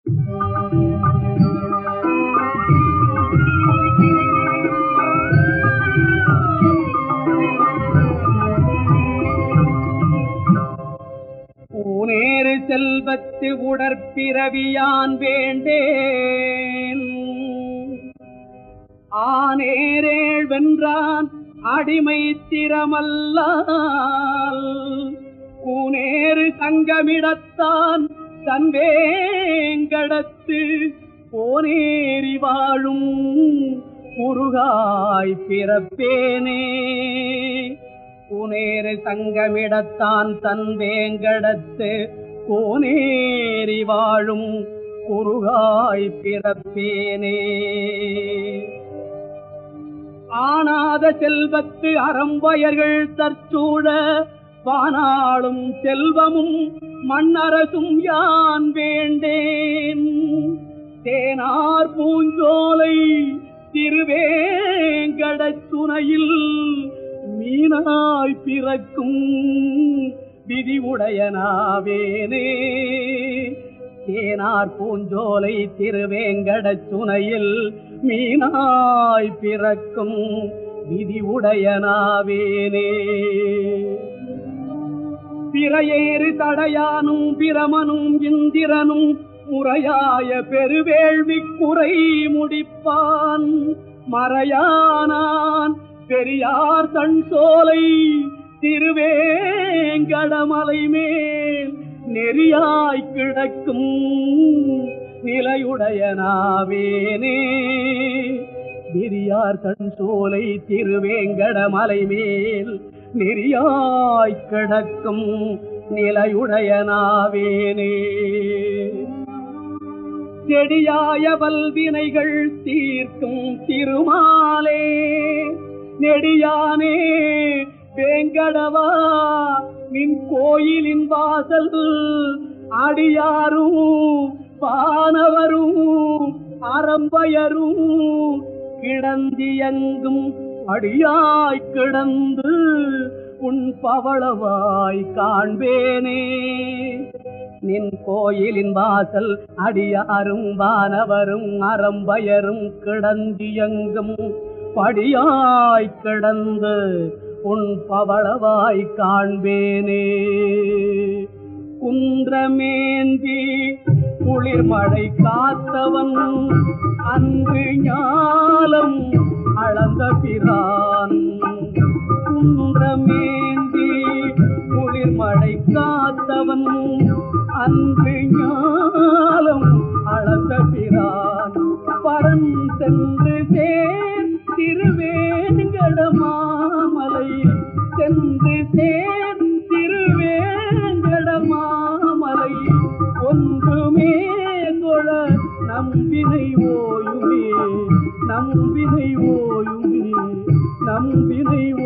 ஊனேறு செல்வத்து உடற்பிறவியான் வேண்டேன் ஆனேரேள் வென்றான் அடிமை திறமல்லால் கூனேறு சங்கமிடத்தான் தன்வேங்கடத்து போனேறி வாழும் குறுகாய் பிறப்பேனே புனேறு சங்கமிடத்தான் தன் வேங்கடத்து கோனேறி வாழும் குறுகாய் பிறப்பேனே ஆனாத செல்வத்து அறம்பயர்கள் தற்சூழ வானாளும் செல்வமும் மண்ணரசும் யான் வேண்டேன் தேனார் பூஞ்சோலை திருவேங்கடச் சுனையில் மீனாய் பிறக்கும் விதி உடையனாவேனே தேனார் பூஞ்சோலை திருவேங்கடச் சுனையில் மீனாய் பிறக்கும் விதி உடையனாவேனே பிறையேறு தடையானும் பிரமனும் இந்திரனும் முறையாய பெருவேள்வி குறை முடிப்பான் மறையானான் பெரியார் தன் சோலை திருவேங்கடமலை மேல் நெறியாய் கிடக்கும் நிலையுடையனாவேனே பெரியார் தன் சோலை திருவேங்கடமலை மேல் நெறியாய் கிடக்கும் நிலையுடையனாவேனே செடியாய வல்வினைகள் தீர்க்கும் திருமாலே நெடியானே வேங்கடவா நின் கோயிலின் வாசல் அடியாரும் பானவரும் அறம்பயரும் கிடந்தியங்கும் அடியாய் கிடந்து உன் பவளவாய் காண்பேனே நின் கோயிலின் வாசல் அடியாரும் வானவரும் அறம்பயரும் கிடந்தியங்கும் படியாய் கிடந்து உன் பவளவாய் காண்பேனே குன்றமேந்தி குளிர்மழை காத்தவன் அன்று ஞாலம் அளந்த பிரான் குன்றமேந்தி குளிர்மழை காத்தவன் அன்று ஞாலம் அளந்த பிரான் பரன் சென்று சேர் திருவேங்கட மாமலை சென்று சேர் திருவேங்கட மாமலை ஒன்றுமே தொழ நம்பினை ஓயுமே நம்பினை ஓயுமே நம்பினை